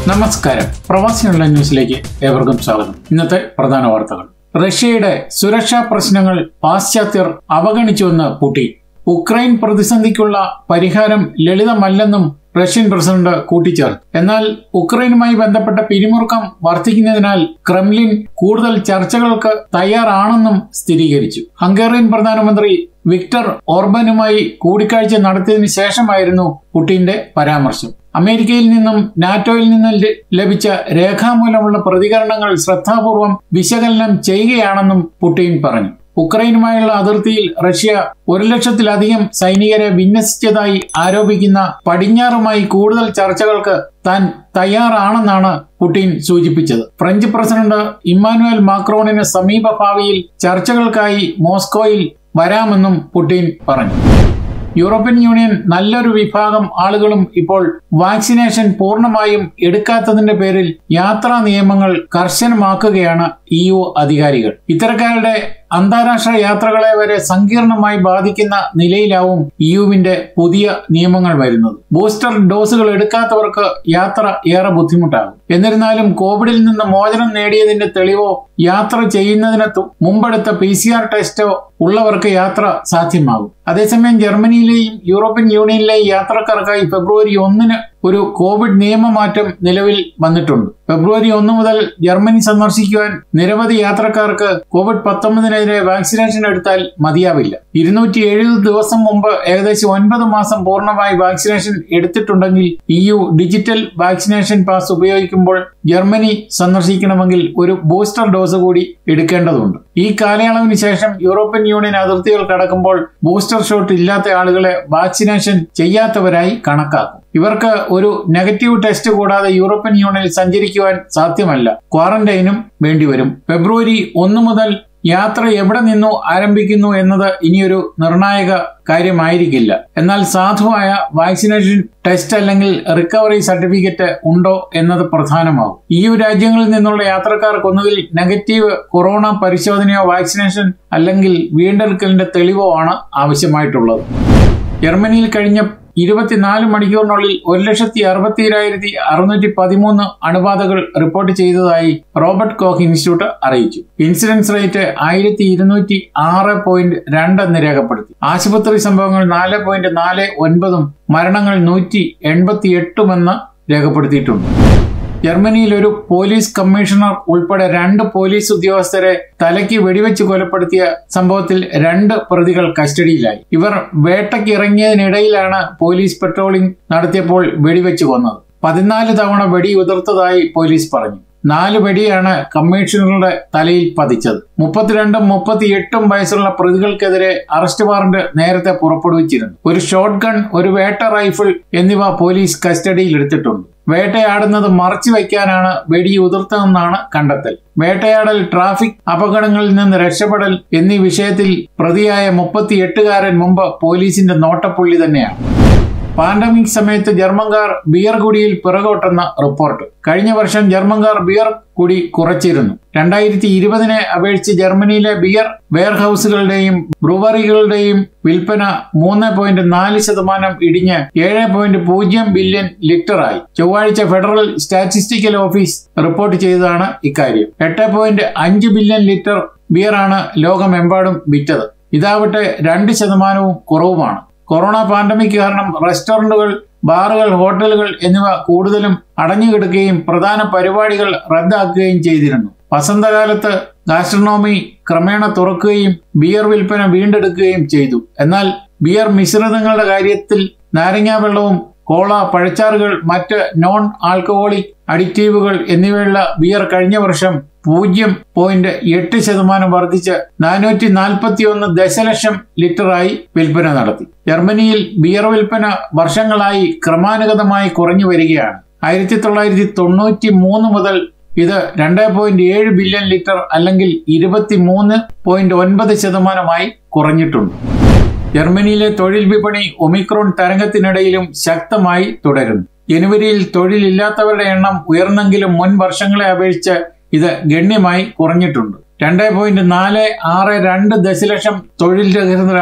നമസ്കാരം പ്രവാസികളുടെ ന്യൂസിലേക്ക് ഏവർക്കും സ്വാഗതം ഇന്നത്തെ പ്രധാന വാർത്തകൾ റഷ്യയുടെ സുരക്ഷാ പ്രശ്നങ്ങൾ പാശ്ചാത്യർ അവഗണിച്ചുവെന്ന് പുടിൻ ഉക്രൈൻ പ്രതിസന്ധിക്കുള്ള പരിഹാരം ലളിതമല്ലെന്നും റഷ്യൻ പ്രസിഡന്റ് കൂട്ടിച്ചേർത്തു എന്നാൽ ഉക്രൈനുമായി ബന്ധപ്പെട്ട പിരിമുറുക്കം വർദ്ധിക്കുന്നതിനാൽ ക്രെംലിൻ കൂടുതൽ ചർച്ചകൾക്ക് തയ്യാറാണെന്നും സ്ഥിരീകരിച്ചു ഹംഗേറിയൻ പ്രധാനമന്ത്രി വിക്ടർ ഓർബനുമായി കൂടിക്കാഴ്ച നടത്തിയതിനു ശേഷമായിരുന്നു പുടിന്റെ പരാമർശം അമേരിക്കയിൽ നിന്നും നാറ്റോയിൽ നിന്നും ല- ലഭിച്ച രേഖാമൂലമുള്ള പ്രതികരണങ്ങൾ ശ്രദ്ധാപൂർവം വിശകലനം ചെയ്യുകയാണെന്നും പുടിൻ പറഞ്ഞു ഉക്രൈനുമായുള്ള അതിർത്തിയിൽ റഷ്യ ഒരു ലക്ഷത്തിലധികം സൈനികരെ വിന്യസിച്ചതായി ആരോപിക്കുന്ന പടിഞ്ഞാറുമായി കൂടുതൽ ചർച്ചകൾക്ക് താൻ തയ്യാറാണെന്നാണ് പുടിൻ സൂചിപ്പിച്ചത് ഫ്രഞ്ച് പ്രസിഡന്റ് ഇമ്മാനുവൽ മാക്രോണിന് സമീപ ഭാവിയിൽ ചർച്ചകൾക്കായി മോസ്കോയിൽ വരാമെന്നും പുടിൻ പറഞ്ഞു യൂറോപ്യൻ യൂണിയൻ നല്ലൊരു വിഭാഗം ആളുകളും ഇപ്പോൾ വാക്സിനേഷൻ പൂർണ്ണമായും എടുക്കാത്തതിന്റെ പേരിൽ യാത്രാ നിയമങ്ങൾ കർശനമാക്കുകയാണ് ഇ യു അധികാരികൾ ഇത്തരക്കാരുടെ അന്താരാഷ്ട്ര യാത്രകളെ വരെ സങ്കീർണമായി ബാധിക്കുന്ന നിലയിലാവും ഇ യുവിന്റെ പുതിയ നിയമങ്ങൾ വരുന്നത് ബൂസ്റ്റർ ഡോസുകൾ എടുക്കാത്തവർക്ക് യാത്ര ഏറെ ബുദ്ധിമുട്ടാകും എന്നിരുന്നാലും കോവിഡിൽ നിന്ന് മോചനം നേടിയതിന്റെ തെളിവോ യാത്ര ചെയ്യുന്നതിന് തു- മുമ്പെടുത്ത പി സി ആർ ടെസ്റ്റോ ഉള്ളവർക്ക് യാത്ര സാധ്യമാകും അതേസമയം ജർമ്മനിയിലെയും യൂറോപ്യൻ യൂണിയനിലെയും യാത്രക്കാർക്കായി ഫെബ്രുവരി ഒന്നിന് ഒരു കോവിഡ് നിയമമാറ്റം നിലവിൽ വന്നിട്ടുണ്ട് ഫെബ്രുവരി ഒന്ന് മുതൽ ജർമ്മനി സന്ദർശിക്കുവാൻ നിരവധി യാത്രക്കാർക്ക് കോവിഡ് പത്തൊമ്പതിനെതിരെ വാക്സിനേഷൻ എടുത്താൽ മതിയാവില്ല ഇരുന്നൂറ്റി എഴുപത് ദിവസം മുമ്പ് ഏകദേശം ഒൻപത് മാസം പൂർണ്ണമായി വാക്സിനേഷൻ എടുത്തിട്ടുണ്ടെങ്കിൽ E U digital vaccination pass ഉപയോഗിക്കുമ്പോൾ ജർമ്മനി സന്ദർശിക്കണമെങ്കിൽ ഒരു ബൂസ്റ്റർ ഡോസ് കൂടി എടുക്കേണ്ടതുണ്ട് ഈ കാലയളവിന് ശേഷം യൂറോപ്യൻ യൂണിയൻ അതിർത്തികൾ കടക്കുമ്പോൾ ബൂസ്റ്റർ ഷോട്ട് ഇല്ലാത്ത ആളുകളെ വാക്സിനേഷൻ ചെയ്യാത്തവരായി കണക്കാക്കും ഇവർക്ക് ഒരു നെഗറ്റീവ് ടെസ്റ്റ് കൂടാതെ യൂറോപ്യൻ യൂണിയനിൽ സഞ്ചരിക്കുവാൻ സാധ്യമല്ല ക്വാറന്റൈനും വേണ്ടിവരും ഫെബ്രുവരി ഒന്ന് മുതൽ യാത്ര എവിടെ നിന്നു ആരംഭിക്കുന്നു എന്നത് ഇനിയൊരു നിർണായക കാര്യമായിരിക്കില്ല എന്നാൽ സാധുവായ വാക്സിനേഷൻ ടെസ്റ്റ് അല്ലെങ്കിൽ റിക്കവറി സർട്ടിഫിക്കറ്റ് ഉണ്ടോ എന്നത് പ്രധാനമാകും ഇ യു രാജ്യങ്ങളിൽ നിന്നുള്ള യാത്രക്കാർക്ക് ഒന്നുകിൽ നെഗറ്റീവ് കൊറോണ പരിശോധനയോ വാക്സിനേഷൻ അല്ലെങ്കിൽ വീണ്ടെടുക്കലിന്റെ തെളിവോ ആണ് ആവശ്യമായിട്ടുള്ളത് ജർമ്മനിയിൽ കഴിഞ്ഞ ഇരുപത്തിനാല് മണിക്കൂറിനുള്ളിൽ ഒരു ലക്ഷത്തി അറുപത്തിരായിരത്തി അറുന്നൂറ്റി പതിമൂന്ന് അണുബാധകൾ റിപ്പോർട്ട് ചെയ്തതായി റോബർട്ട് കോഹ് ഇൻസ്റ്റിറ്റ്യൂട്ട് അറിയിച്ചു ഇൻസിഡൻസ് റേറ്റ് ആയിരത്തി ഇരുന്നൂറ്റി ആറ് പോയിന്റ് രണ്ട് എന്ന് രേഖപ്പെടുത്തി ആശുപത്രി സംഭവങ്ങൾ നാല് പോയിന്റ് നാല് ഒൻപതും മരണങ്ങൾ നൂറ്റി എൺപത്തി എട്ടുമെന്ന് രേഖപ്പെടുത്തിയിട്ടുണ്ട് ജർമ്മനിയിൽ ഒരു പോലീസ് കമ്മീഷണർ ഉൾപ്പെടെ രണ്ട് പോലീസ് ഉദ്യോഗസ്ഥരെ തലയ്ക്ക് വെടിവെച്ച് കൊലപ്പെടുത്തിയ സംഭവത്തിൽ രണ്ട് പ്രതികൾ കസ്റ്റഡിയിലായി ഇവർ വേട്ടയ്ക്ക് ഇറങ്ങിയതിനിടയിലാണ് പോലീസ് പെട്രോളിംഗ് നടത്തിയപ്പോൾ വെടിവെച്ച് കൊന്നത് പതിനാല് തവണ വെടി ഉതിർത്തതായി പോലീസ് പറഞ്ഞു നാല് വെടിയാണ് കമ്മീഷണറുടെ തലയിൽ പതിച്ചത് മുപ്പത്തിരണ്ടും മുപ്പത്തിയെട്ടും വയസ്സുള്ള പ്രതികൾക്കെതിരെ അറസ്റ്റ് വാറന്റ് നേരത്തെ പുറപ്പെടുവിച്ചിരുന്നു ഒരു ഷോട്ട് ഗൺ ഒരു വേട്ട റൈഫിൾ എന്നിവ പോലീസ് കസ്റ്റഡിയിൽ എടുത്തിട്ടുണ്ട് വേട്ടയാടുന്നത് മറച്ചു വയ്ക്കാനാണ് വെടി ഉതിർത്തതെന്നാണ് കണ്ടെത്തൽ വേട്ടയാടൽ ട്രാഫിക് അപകടങ്ങളിൽ നിന്ന് രക്ഷപ്പെടൽ എന്നീ വിഷയത്തിൽ പ്രതിയായ മുപ്പത്തിയെട്ടുകാരൻ മുമ്പ് പോലീസിന്റെ നോട്ടപ്പുള്ളി തന്നെയാണ് പാൻഡമിക് സമയത്ത് ജർമ്മൻകാർ ബിയർ കുടിയിൽ പിറകോട്ടെന്ന റിപ്പോർട്ട് കഴിഞ്ഞ വർഷം ജർമ്മൻകാർ ബിയർ കുടി കുറച്ചിരുന്നു രണ്ടായിരത്തി ഇരുപതിനെ അപേക്ഷിച്ച് ജർമ്മനിയിലെ ബിയർ വെയർഹൌസുകളുടെയും ബ്രുവറികളുടെയും വിൽപ്പന മൂന്ന് പോയിന്റ് നാല് ശതമാനം ഇടിഞ്ഞ് ഏഴ് പോയിന്റ് പൂജ്യം ബില്യൺ ലിറ്ററായി ചൊവ്വാഴ്ച ഫെഡറൽ സ്റ്റാറ്റിസ്റ്റിക്കൽ ഓഫീസ് റിപ്പോർട്ട് ചെയ്തതാണ് ഇക്കാര്യം എട്ട് പോയിന്റ് അഞ്ച് ബില്യൺ ലിറ്റർ ബിയറാണ് ലോകമെമ്പാടും വിറ്റത് ഇതാവട്ടെ രണ്ട് ശതമാനവും കുറവുമാണ് കൊറോണ പാൻഡമിക് കാരണം റെസ്റ്റോറന്റുകൾ ബാറുകൾ ഹോട്ടലുകൾ എന്നിവ കൂടുതലും അടഞ്ഞുകിടക്കുകയും പ്രധാന പരിപാടികൾ റദ്ദാക്കുകയും ചെയ്തിരുന്നു വസന്തകാലത്ത് ഗാസ്ട്രണോമി ക്രമേണ തുറക്കുകയും ബിയർ വിൽപ്പന വീണ്ടെടുക്കുകയും ചെയ്തു എന്നാൽ ബിയർ മിശ്രിതങ്ങളുടെ കാര്യത്തിൽ നാരങ്ങാ വെള്ളവും കോള പഴച്ചാറുകൾ മറ്റ് നോൺ ആൽക്കഹോളിക് അഡിക്റ്റീവുകൾ എന്നിവയുള്ള ബിയർ കഴിഞ്ഞ വർഷം പൂജ്യം പോയിന്റ് എട്ട് ശതമാനം വർദ്ധിച്ച് നാനൂറ്റി നാൽപ്പത്തി ഒന്ന് ദശലക്ഷം ലിറ്ററായി വിൽപ്പന നടത്തി ജർമ്മനിയിൽ ബിയർ വിൽപ്പന വർഷങ്ങളായി ക്രമാനുഗതമായി കുറഞ്ഞു വരികയാണ് ആയിരത്തി തൊള്ളായിരത്തി തൊണ്ണൂറ്റി മൂന്ന് മുതൽ ഇത് രണ്ട് പോയിന്റ് ഏഴ് ബില്യൺ ലിറ്റർ അല്ലെങ്കിൽ ഇരുപത്തി മൂന്ന് പോയിന്റ് ഒൻപത് ശതമാനമായി കുറഞ്ഞിട്ടുണ്ട് ജർമ്മനിയിലെ തൊഴിൽ വിപണി ഒമിക്രോൺ തരംഗത്തിനിടയിലും ശക്തമായി തുടരുന്നു ജനുവരിയിൽ തൊഴിലില്ലാത്തവരുടെ എണ്ണം ഉയർന്നെങ്കിലും മുൻ വർഷങ്ങളെ അപേക്ഷിച്ച് ഇത് ഗണ്യമായി കുറഞ്ഞിട്ടുണ്ട് രണ്ട് പോയിന്റ് നാല് ആറ് രണ്ട് ദശലക്ഷം തൊഴിൽ രഹിതരാണ്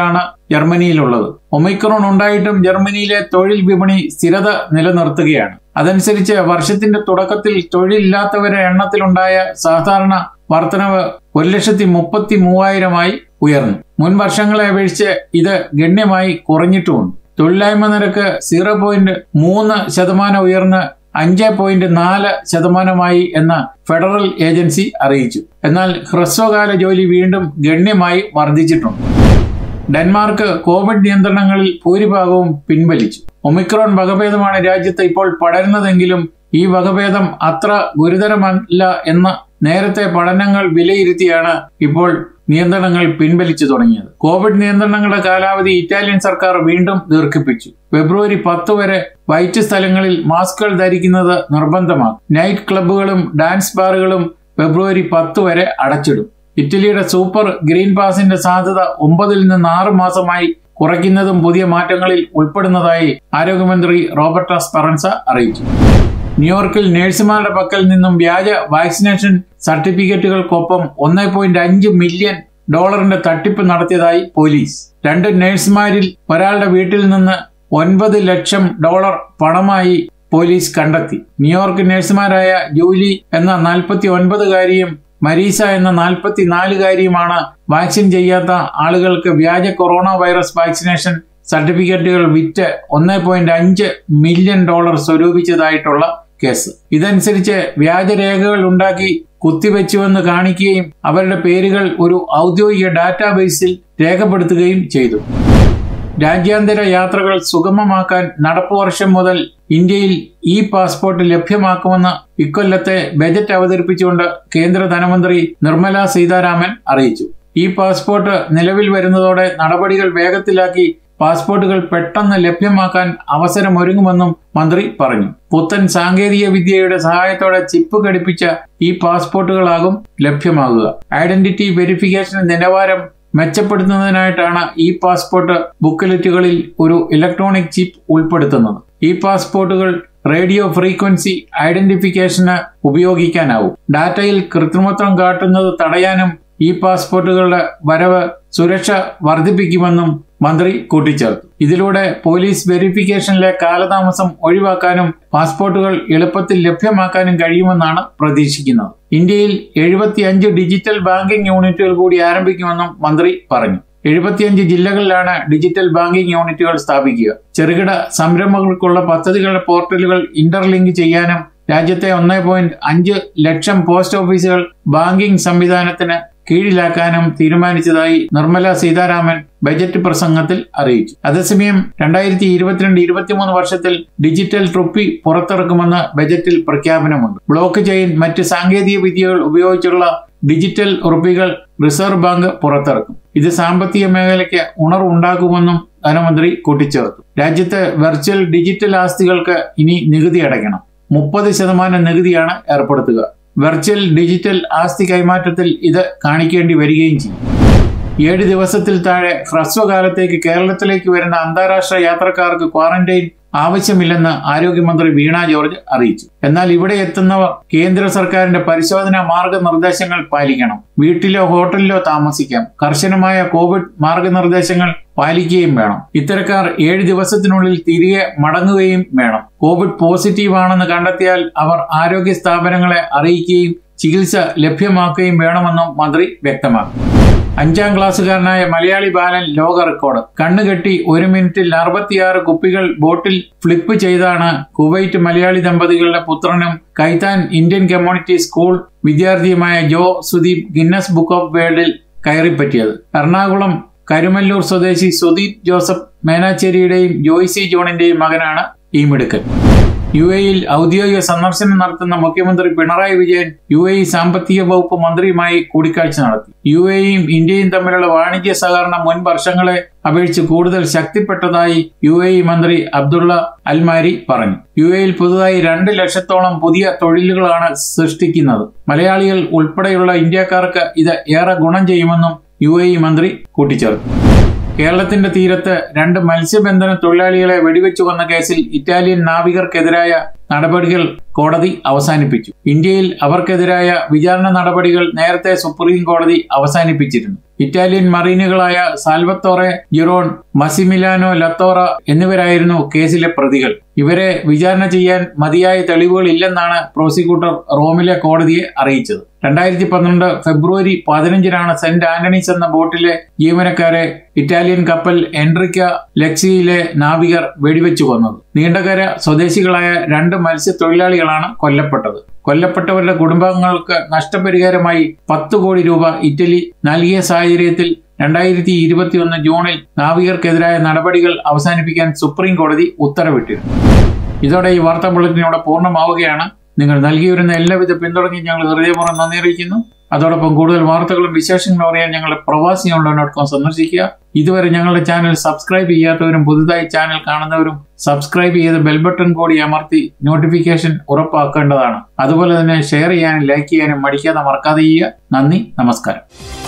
ജർമ്മനിയിലുള്ളത് ഒമിക്രോൺ ഉണ്ടായിട്ടും ജർമ്മനിയിലെ തൊഴിൽ വിപണി സ്ഥിരത നിലനിർത്തുകയാണ് അതനുസരിച്ച് വർഷത്തിന്റെ തുടക്കത്തിൽ തൊഴിലില്ലാത്തവരുടെ എണ്ണത്തിലുണ്ടായ സാധാരണ വർധനവ് ഒരു ലക്ഷത്തി മുപ്പത്തി മൂവായിരമായി ഉയർന്നു മുൻ വർഷങ്ങളെ അപേക്ഷിച്ച് ഇത് ഗണ്യമായി കുറഞ്ഞിട്ടുമുണ്ട് തൊഴിലില്ലായ്മ നിരക്ക് സീറോ പോയിന്റ് മൂന്ന് ശതമാനം ഉയർന്ന് അഞ്ച് പോയിന്റ് നാല് ശതമാനമായി എന്ന് ഫെഡറൽ ഏജൻസി അറിയിച്ചു എന്നാൽ ഹ്രസ്വകാല ജോലി വീണ്ടും ഗണ്യമായി വർദ്ധിച്ചിട്ടുണ്ട് ഡെൻമാർക്ക് കോവിഡ് നിയന്ത്രണങ്ങളിൽ ഭൂരിഭാഗവും പിൻവലിച്ചു ഒമിക്രോൺ വകഭേദമാണ് രാജ്യത്ത് ഇപ്പോൾ പടരുന്നതെങ്കിലും ഈ വകഭേദം അത്ര ഗുരുതരമല്ല എന്ന നേരത്തെ പഠനങ്ങൾ വിലയിരുത്തിയാണ് ഇപ്പോൾ നിയന്ത്രണങ്ങൾ പിൻവലിച്ചു തുടങ്ങിയത് കോവിഡ് നിയന്ത്രണങ്ങളുടെ കാലാവധി ഇറ്റാലിയൻ സർക്കാർ വീണ്ടും ദീർഘിപ്പിച്ചു ഫെബ്രുവരി പത്ത് വരെ വൈറ്റ് സ്ഥലങ്ങളിൽ മാസ്കുകൾ ധരിക്കുന്നത് നിർബന്ധമാക്കും നൈറ്റ് ക്ലബ്ബുകളും ഡാൻസ് ബാറുകളും ഫെബ്രുവരി പത്ത് വരെ അടച്ചിടും ഇറ്റലിയുടെ സൂപ്പർ ഗ്രീൻ പാസിന്റെ സാധ്യത ഒമ്പതിൽ നിന്ന് ആറ് മാസമായി കുറയ്ക്കുന്നതും പുതിയ മാറ്റങ്ങളിൽ ഉൾപ്പെടുന്നതായി ആരോഗ്യമന്ത്രി റോബർട്ട സ്പെറൻസ അറിയിച്ചു ന്യൂയോർക്കിൽ നഴ്സുമാരുടെ പക്കൽ നിന്നും വ്യാജ വാക്സിനേഷൻ സർട്ടിഫിക്കറ്റുകൾക്കൊപ്പം ഒന്നേ പോയിന്റ് അഞ്ച് മില്യൺ ഡോളറിന്റെ തട്ടിപ്പ് നടത്തിയതായി പോലീസ് രണ്ട് നഴ്സുമാരിൽ ഒരാളുടെ വീട്ടിൽ നിന്ന് ഒൻപത് ലക്ഷം ഡോളർ പണമായി പോലീസ് കണ്ടെത്തി ന്യൂയോർക്ക് നഴ്സുമാരായ ജൂലി എന്ന നാൽപ്പത്തി ഒൻപതുകാരിയും മരീസ എന്ന നാൽപ്പത്തിനാലുകാരിയുമാണ് വാക്സിൻ ചെയ്യാത്ത ആളുകൾക്ക് വ്യാജ കൊറോണ വൈറസ് വാക്സിനേഷൻ സർട്ടിഫിക്കറ്റുകൾ വിറ്റ് ഒന്നേ പോയിന്റ് അഞ്ച് മില്യൺ ഡോളർ സ്വരൂപിച്ചതായിട്ടുള്ള കേസ് ഇതനുസരിച്ച് വ്യാജരേഖകൾ ഉണ്ടാക്കി കുത്തിവെച്ചുവെന്ന് കാണിക്കുകയും അവരുടെ പേരുകൾ ഒരു ഔദ്യോഗിക ഡാറ്റാബേസിൽ രേഖപ്പെടുത്തുകയും ചെയ്തു രാജ്യാന്തര യാത്രകൾ സുഗമമാക്കാൻ നടപ്പ് വർഷം മുതൽ ഇന്ത്യയിൽ ഇ പാസ്പോർട്ട് ലഭ്യമാക്കുമെന്ന് ഇക്കൊല്ലത്തെ ബജറ്റ് അവതരിപ്പിച്ചുകൊണ്ട് കേന്ദ്ര ധനമന്ത്രി നിർമ്മല സീതാരാമൻ അറിയിച്ചു ഈ പാസ്പോർട്ട് നിലവിൽ വരുന്നതോടെ നടപടികൾ വേഗത്തിലാക്കി പാസ്പോർട്ടുകൾ പെട്ടെന്ന് ലഭ്യമാക്കാൻ അവസരമൊരുങ്ങുമെന്നും മന്ത്രി പറഞ്ഞു പുത്തൻ സാങ്കേതിക വിദ്യയുടെ സഹായത്തോടെ ചിപ്പ് ഘടിപ്പിച്ച ഈ പാസ്പോർട്ടുകളാകും ലഭ്യമാകുക ഐഡന്റിറ്റി വെരിഫിക്കേഷൻ നിലവാരം മെച്ചപ്പെടുത്തുന്നതിനായിട്ടാണ് ഈ പാസ്പോർട്ട് ബുക്കലെറ്റുകളിൽ ഒരു ഇലക്ട്രോണിക് ചിപ്പ് ഉൾപ്പെടുത്തുന്നത് ഈ പാസ്പോർട്ടുകൾ റേഡിയോ ഫ്രീക്വൻസി ഐഡന്റിഫിക്കേഷന് ഉപയോഗിക്കാനാവും ഡാറ്റയിൽ കൃത്രിമത്വം കാട്ടുന്നത് തടയാനും ഈ പാസ്പോർട്ടുകളുടെ വരവ് സുരക്ഷ വർദ്ധിപ്പിക്കുമെന്നും മന്ത്രി കൂട്ടിച്ചേർത്തു ഇതിലൂടെ പോലീസ് വെരിഫിക്കേഷനിലെ കാലതാമസം ഒഴിവാക്കാനും പാസ്പോർട്ടുകൾ എളുപ്പത്തിൽ ലഭ്യമാക്കാനും കഴിയുമെന്നാണ് പ്രതീക്ഷിക്കുന്നത് ഇന്ത്യയിൽ എഴുപത്തിയഞ്ച് ഡിജിറ്റൽ ബാങ്കിംഗ് യൂണിറ്റുകൾ കൂടി ആരംഭിക്കുമെന്നും മന്ത്രി പറഞ്ഞു എഴുപത്തിയഞ്ച് ജില്ലകളിലാണ് ഡിജിറ്റൽ ബാങ്കിംഗ് യൂണിറ്റുകൾ സ്ഥാപിക്കുക ചെറുകിട സംരംഭങ്ങൾക്കുള്ള പദ്ധതികളുടെ പോർട്ടലുകൾ ഇന്റർലിങ്ക് ചെയ്യാനും രാജ്യത്തെ ഒന്നേ പോയിന്റ് അഞ്ച് ലക്ഷം പോസ്റ്റ് ഓഫീസുകൾ ബാങ്കിംഗ് സംവിധാനത്തിന് കീഴിലാക്കാനും തീരുമാനിച്ചതായി നിർമ്മല സീതാരാമൻ ബജറ്റ് പ്രസംഗത്തിൽ അറിയിച്ചു അതേസമയം രണ്ടായിരത്തി ഇരുപത്തിരണ്ട് ഇരുപത്തിമൂന്ന് വർഷത്തിൽ ഡിജിറ്റൽ റുപ്പി പുറത്തിറക്കുമെന്ന് ബജറ്റിൽ പ്രഖ്യാപനമുണ്ട് ബ്ലോക്ക് ചെയിൻ മറ്റ് സാങ്കേതിക വിദ്യകൾ ഉപയോഗിച്ചുള്ള ഡിജിറ്റൽ റുപ്പികൾ റിസർവ് ബാങ്ക് പുറത്തിറക്കും ഇത് സാമ്പത്തിക മേഖലയ്ക്ക് ഉണർവുണ്ടാക്കുമെന്നും ധനമന്ത്രി കൂട്ടിച്ചേർത്തു രാജ്യത്ത് വെർച്വൽ ഡിജിറ്റൽ ആസ്തികൾക്ക് ഇനി നികുതി അടയ്ക്കണം മുപ്പത് ശതമാനം നികുതിയാണ് ഏർപ്പെടുത്തുക വെർച്വൽ ഡിജിറ്റൽ ആസ്തി കൈമാറ്റത്തിൽ ഇത് കാണിക്കേണ്ടി വരികയും ചെയ്യും ഏഴ് ദിവസത്തിൽ താഴെ ഹ്രസ്വകാലത്തേക്ക് കേരളത്തിലേക്ക് വരുന്ന അന്താരാഷ്ട്ര യാത്രക്കാർക്ക് ക്വാറന്റൈൻ ആവശ്യമില്ലെന്ന് ആരോഗ്യമന്ത്രി വീണ ജോർജ് അറിയിച്ചു എന്നാൽ ഇവിടെ എത്തുന്നവർ കേന്ദ്ര സർക്കാരിന്റെ പരിശോധനാ മാർഗനിർദ്ദേശങ്ങൾ പാലിക്കണം വീട്ടിലോ ഹോട്ടലിലോ താമസിക്കാം കർശനമായ കോവിഡ് മാർഗനിർദ്ദേശങ്ങൾ പാലിക്കുകയും വേണം ഇത്തരക്കാർ ഏഴ് ദിവസത്തിനുള്ളിൽ തിരികെ മടങ്ങുകയും വേണം കോവിഡ് പോസിറ്റീവ് ആണെന്ന് കണ്ടെത്തിയാൽ അവർ ആരോഗ്യ സ്ഥാപനങ്ങളെ അറിയിക്കുകയും ചികിത്സ ലഭ്യമാക്കുകയും വേണമെന്നും മന്ത്രി വ്യക്തമാക്കി അഞ്ചാം ക്ലാസ്സുകാരനായ മലയാളി ബാലൻ ലോക റെക്കോർഡ് കണ്ണുകെട്ടി ഒരു മിനിറ്റിൽ അറുപത്തിയാറ് കുപ്പികൾ ബോട്ടിൽ ഫ്ലിപ്പ് ചെയ്താണ് കുവൈറ്റ് മലയാളി ദമ്പതികളുടെ പുത്രനും കൈത്താൻ ഇന്ത്യൻ കമ്മ്യൂണിറ്റി സ്കൂൾ വിദ്യാർത്ഥിയുമായ Jo Sudeep Guinness book of വേൾഡിൽ കയറിപ്പറ്റിയത് എറണാകുളം കരുമല്ലൂർ സ്വദേശി സുദീപ് ജോസഫ് മേനാച്ചേരിയുടെയും ജോയ്സി ജോണിന്റെയും മകനാണ് ഈ മിടുക്കൻ യു എയിൽ ഔദ്യോഗിക സന്ദർശനം നടത്തുന്ന മുഖ്യമന്ത്രി പിണറായി വിജയൻ യു എ സാമ്പത്തിക വകുപ്പ് മന്ത്രിയുമായി കൂടിക്കാഴ്ച നടത്തി യു എയും ഇന്ത്യയും തമ്മിലുള്ള വാണിജ്യ സഹകരണം മുൻ വർഷങ്ങളെ അപേക്ഷിച്ച് കൂടുതൽ ശക്തിപ്പെട്ടതായി യു എ മന്ത്രി അബ്ദുള്ള അൽമാരി പറഞ്ഞു യു എയിൽ പുതുതായി രണ്ട് ലക്ഷത്തോളം പുതിയ തൊഴിലുകളാണ് സൃഷ്ടിക്കുന്നത് മലയാളികൾ ഉൾപ്പെടെയുള്ള ഇന്ത്യക്കാർക്ക് ഇത് ഏറെ ഗുണം ചെയ്യുമെന്നും യു എ മന്ത്രി കൂട്ടിച്ചേർത്തു കേരളത്തിന്റെ തീരത്ത് രണ്ട് മത്സ്യബന്ധന തൊഴിലാളികളെ വെടിവെച്ചു കൊന്ന കേസിൽ ഇറ്റാലിയൻ നാവികർക്കെതിരായ നടപടികൾ കോടതി അവസാനിപ്പിച്ചു ഇന്ത്യയിൽ അവർക്കെതിരായ വിചാരണ നടപടികൾ നേരത്തെ സുപ്രീം കോടതി അവസാനിപ്പിച്ചിരുന്നു ഇറ്റാലിയൻ മറീനുകളായ സാൽവത്തോറെ ജിറോൺ മസിമിലാനോ ലത്തോറ എന്നിവരായിരുന്നു കേസിലെ പ്രതികൾ ഇവരെ വിചാരണ ചെയ്യാൻ മതിയായ തെളിവുകൾ ഇല്ലെന്നാണ് പ്രോസിക്യൂട്ടർ റോമിലെ കോടതിയെ അറിയിച്ചത് രണ്ടായിരത്തി പന്ത്രണ്ട് ഫെബ്രുവരി പതിനഞ്ചിനാണ് സെന്റ് ആന്റണീസ് എന്ന ബോട്ടിലെ ജീവനക്കാരെ ഇറ്റാലിയൻ കപ്പൽ എൻട്രിക്ക ലക്സിയിലെ നാവികർ വെടിവെച്ചു കൊന്നത് നീണ്ടകര സ്വദേശികളായ രണ്ട് മത്സ്യത്തൊഴിലാളികളാണ് കൊല്ലപ്പെട്ടത് കൊല്ലപ്പെട്ടവരുടെ കുടുംബാംഗങ്ങൾക്ക് നഷ്ടപരിഹാരമായി പത്ത് കോടി രൂപ ഇറ്റലി നൽകിയ സാഹചര്യത്തിൽ രണ്ടായിരത്തി ഇരുപത്തിയൊന്ന് ജൂണിൽ നാവികർക്കെതിരായ നടപടികൾ അവസാനിപ്പിക്കാൻ സുപ്രീം കോടതി ഉത്തരവിട്ടിരുന്നു ഇതോടെ ഈ വാർത്താ ബുള്ളറ്റിൻ ഇവിടെ പൂർണ്ണമാവുകയാണ് നിങ്ങൾ നൽകി വരുന്ന എല്ലാവിധ പിന്തുണയ്ക്കും ഞങ്ങൾ ഹൃദയപൂർവ്വം നന്ദി അറിയിക്കുന്നു അതോടൊപ്പം കൂടുതൽ വാർത്തകളും വിശേഷങ്ങളും അറിയാൻ ഞങ്ങളുടെ പ്രവാസി ഓൺലൈൻ ഡോട്ട് കോം സന്ദർശിക്കുക ഇതുവരെ ഞങ്ങളുടെ ചാനൽ സബ്സ്ക്രൈബ് ചെയ്യാത്തവരും പുതുതായി ചാനൽ കാണുന്നവരും സബ്സ്ക്രൈബ് ചെയ്ത് ബെൽ ബട്ടൺ കൂടി അമർത്തി നോട്ടിഫിക്കേഷൻ ഉറപ്പാക്കേണ്ടതാണ് അതുപോലെ തന്നെ ഷെയർ ചെയ്യാനും ലൈക്ക് ചെയ്യാനും മടിക്കാതെ മറക്കാതെ ചെയ്യുക നന്ദി നമസ്കാരം